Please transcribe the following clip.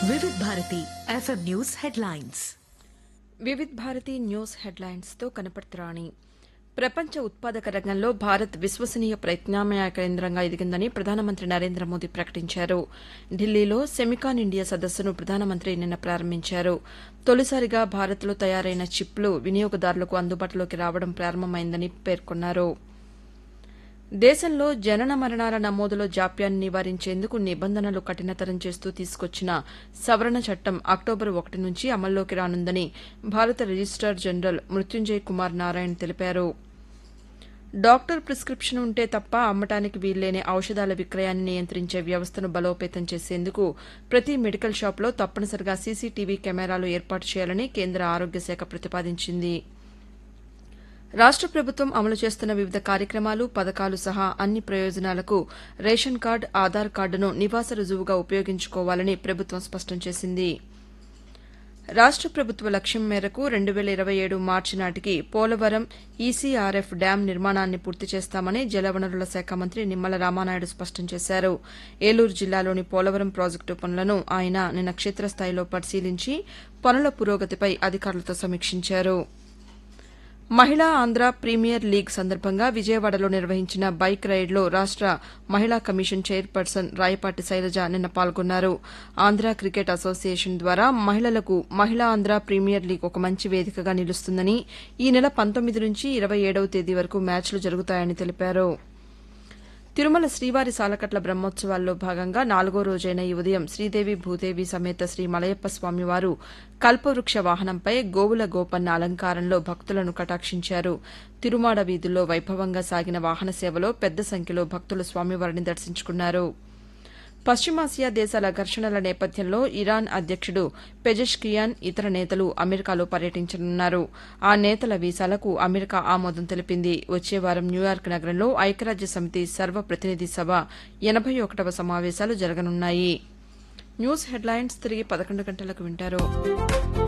వివిధ Bharati FM news headlines Vividh Bharati news హెడ్లైన్స్తో కనపడుతురాణి ప్రపంచ ఉత్పాదక రంగంలో భారత్ విశ్వసనీయ ప్రత్యామ్నాయ కేంద్రంగా ఎదిగిందని ప్రధానమంత్రి నరేంద్ర మోదీ ప్రకటించారు ఢిల్లీలో సెమికాన్ ఇండియా సదస్సును ప్రధానమంత్రి నిన్న ప్రారంభించారు తొలిసారిగా భారత్లో తయారైన చిప్లు వినియోగదారులకు అందుబాటులోకి రావడం ప్రారంభమైందని పేర్కొన్నారు దేశంలో జనన మరణాల నమోదులో జాప్యాన్ని నివారించేందుకు నిబంధనలు కఠినతరం చేస్తూ తీసుకొచ్చిన సవరణ చట్టం అక్టోబర్ ఒకటి నుంచి అమల్లోకి రానుందని భారత రిజిస్టార్ జనరల్ మృత్యుంజయ్ కుమార్ నారాయణ్ తెలిపారు డాక్టర్ ప్రిస్క్రిప్షన్ ఉంటే తప్ప అమ్మటానికి వీల్లేని ఔషధాల విక్రయాన్ని నియంత్రించే వ్యవస్థను బలోపేతం చేసేందుకు ప్రతి మెడికల్ షాప్లో తప్పనిసరిగా సీసీటీవీ కెమెరాలు ఏర్పాటు చేయాలని కేంద్ర ఆరోగ్య శాఖ ప్రతిపాదించింది రాష్ట ప్రభుత్వం అమలు చేస్తున్న వివిధ కార్యక్రమాలు పథకాలు సహా అన్ని ప్రయోజనాలకు రేషన్ కార్డు ఆధార్ కార్డును నివాస రుజువుగా ఉపయోగించుకోవాలని ప్రభుత్వం స్పష్టం చేసింది రాష్ట ప్రభుత్వ లక్ష్యం మేరకు రెండు వేల ఇరవై ఏడు మార్చి నాటికి పోలవరం ఈసీఆర్ఎఫ్ డ్యాం నిర్మాణాన్ని పూర్తి చేస్తామని జలవనరుల శాఖ మంత్రి నిమ్మల రామానాయుడు స్పష్టం చేశారు ఏలూరు జిల్లాలోని పోలవరం ప్రాజెక్టు పనులను ఆయన నిన్న క్షేత్రస్థాయిలో పరిశీలించి పనుల పురోగతిపై అధికారులతో సమీక్షించారు మహిళా ఆంధ్ర ప్రీమియర్ లీగ్ సందర్భంగా విజయవాడలో నిర్వహించిన బైక్ రైడ్లో రాష్ట మహిళా కమిషన్ చైర్పర్సన్ రాయపాటి శైలజ నిన్న పాల్గొన్నారు ఆంధ్ర క్రికెట్ అసోసియేషన్ ద్వారా మహిళలకు మహిళా ఆంధ్ర ప్రీమియర్ లీగ్ ఒక మంచి వేదికగా నిలుస్తుందని ఈ నెల పంతొమ్మిది నుంచి ఇరవై ఏడవ తేదీ వరకు మ్యాచ్లు జరుగుతాయని తెలిపారు తిరుమల శ్రీవారి సాలకట్ల బ్రహ్మోత్సవాల్లో భాగంగా నాలుగో రోజైన ఈ ఉదయం శ్రీదేవి భూదేవి సమేత శ్రీ మలయప్ప స్వామివారు కల్పవృక్ష వాహనంపై గోవుల గోపన్న అలంకారంలో భక్తులను కటాక్షించారు తిరుమాడ వీధుల్లో వైభవంగా సాగిన వాహన సేవలో పెద్ద సంఖ్యలో భక్తులు స్వామివారిని దర్శించుకున్నారు పశ్చిమాసియా దేశాల ఘర్షణల నేపథ్యంలో ఇరాన్ అధ్యక్షుడు పెజెష్కియాన్ ఇతర నేతలు అమెరికాలో పర్యటించనున్నారు ఆ నేతల వీసాలకు అమెరికా ఆమోదం తెలిపింది వచ్చే వారం న్యూయార్క్ నగరంలో ఐక్యరాజ్య సమితి సర్వప్రతినిధి సభ ఎనభై ఒకటవ సమావేశాలు జరగనున్నాయి న్యూస్ హెడ్లైన్స్ తిరిగి పదకొండు గంటలకు వింటారు